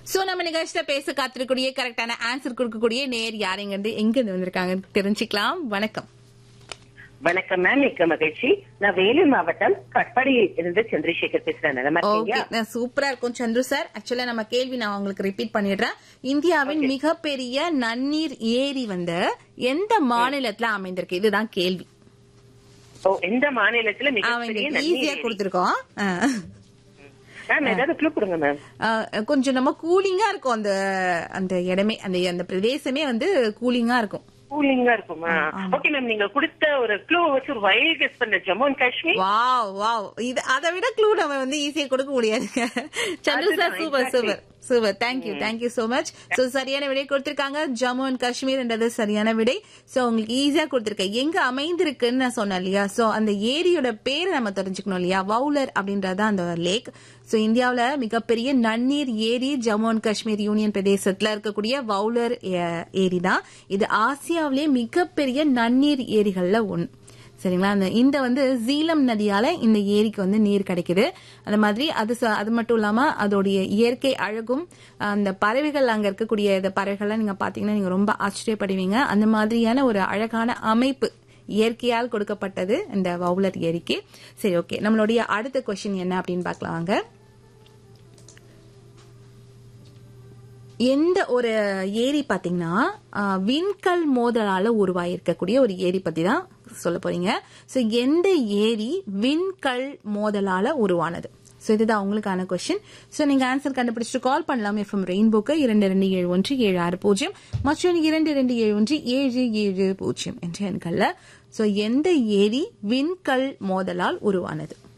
So நம்ம நிகழ்ச்சியில பேச காத்திருக்கக்கூடிய கரெக்டான ஆன்சர் கொடுக்கக்கூடிய நேர் யாருங்கிறது எங்க இருந்து வந்திருக்காங்க தெரிஞ்சுக்கலாம் வணக்கம் வணக்கம் மேம் மிக்க மகிழ்ச்சி நான் வேலூர் மாவட்டம் கட்பாடியில் இருந்து சந்திரசேகர் பேசுறேன் நலமா ஓகே இருக்கீங்க சூப்பரா இருக்கும் சந்துரு சார் ஆக்சுவலா நம்ம கேள்வி நான் உங்களுக்கு ரிப்பீட் பண்ணிடுறேன் இந்தியாவின் மிகப்பெரிய நன்னீர் ஏரி வந்து எந்த மாநிலத்துல அமைந்திருக்கு இதுதான் கேள்வி ஓ எந்த மாநிலத்துல மிகப்பெரிய அவங்க ஈஸியா நன்னீர் கொடுத்திருக்கோம் ஆ. மேம் ஏதாவது க்ளூ கொடுங்க மேம் ஆ, கொஞ்சம் நம்ம கூலிங்கா இருக்கும் அந்த அந்த இடமே அந்த அந்த பிரதேசமே வந்து கூலிங்கா இருக்கும் கூலிங்கா இருக்குமா ஓகே மேம் நீங்க கொடுத்த ஒரு க்ளூ வச்சு ஒரு வைல்ட் கெஸ் பண்ண Jammu and Kashmir wow wow இது அதை விட க்ளூ நம்ம வந்து ஈஸியா கொடுக்க முடியாதுங்க சந்திர சார் அதுதான், super exactly. Super super thank you thank you so much so சரியான விடை கொடுத்திருக்காங்க ஜம்மு அண்ட் காஷ்மீர்ன்றது சரியான விடை சோ உங்களுக்கு ஈஸியா கொடுத்திருக்கேன் எங்க அமைந்திருக்குன்னு நான் சொன்னேன் இல்லையா சோ அந்த ஏரியோட பேரை நம்ம தெரிஞ்சுக்கணும் இல்லையா வவுலர் அப்படின்றது அந்த லேக் சோ இந்தியாவுல மிகப்பெரிய நன்னீர் ஏரி ஜம்மு அண்ட் காஷ்மீர் யூனியன் பிரதேசத்துல இருக்கக்கூடிய வவுலர் ஏ- ஏரி தான் இது ஆசியாவிலேயே மிகப்பெரிய நன்னீர் ஏரிகள்ல ஒன்று சரிங்களா அந்த இந்த வந்து ஜீலம் நதியால இந்த ஏரிக்கு வந்து நீர் கிடைக்குது அந்த மாதிரி அது ச- அது மட்டும் இல்லாம அதோடைய இயற்கை அழகும் அந்த பறவைகள் அங்க இருக்கக்கூடிய இந்த பறவைகள்லாம் நீங்க பாத்தீங்கன்னா நீங்க ரொம்ப ஆச்சரியப்படுவீங்க அந்த மாதிரியான ஒரு அழகான அமைப்பு இயற்கையால் கொடுக்கப்பட்டது இந்த வவுலர் ஏரிக்கு சரி ஓகே நம்மளுடைய அடுத்த கொஸ்டின் என்ன அப்படின்னு பார்க்கலாம் வாங்க எந்த ஒரு ஏரி பாத்தீங்கன்னா ஆஹ், விண்கல் மோதலால உருவாயிருக்கக்கூடிய ஒரு ஏரி பத்தி தான் சொல்ல போறீங்க சோ எந்த ஏரி விண்கல் மோதலால உருவானது சோ இதுதான் உங்களுக்கான கொஸ்டின் சோ நீங்க ஆன்சர் கண்டுபிடிச்சிட்டு கால் பண்ணலாம் எஃப்எம் ரெயின்போக்கு இரண்டு ரெண்டு ஏழு ஒன்று ஏழு ஆறு பூஜ்ஜியம் மற்றும் இரண்டு ரெண்டு ஏழு ஒன்று ஏழு ஏழு பூஜ்ஜியம் என்ற எண்கள்ல சோ எந்த ஏரி விண்கல் மோதலால் உருவானது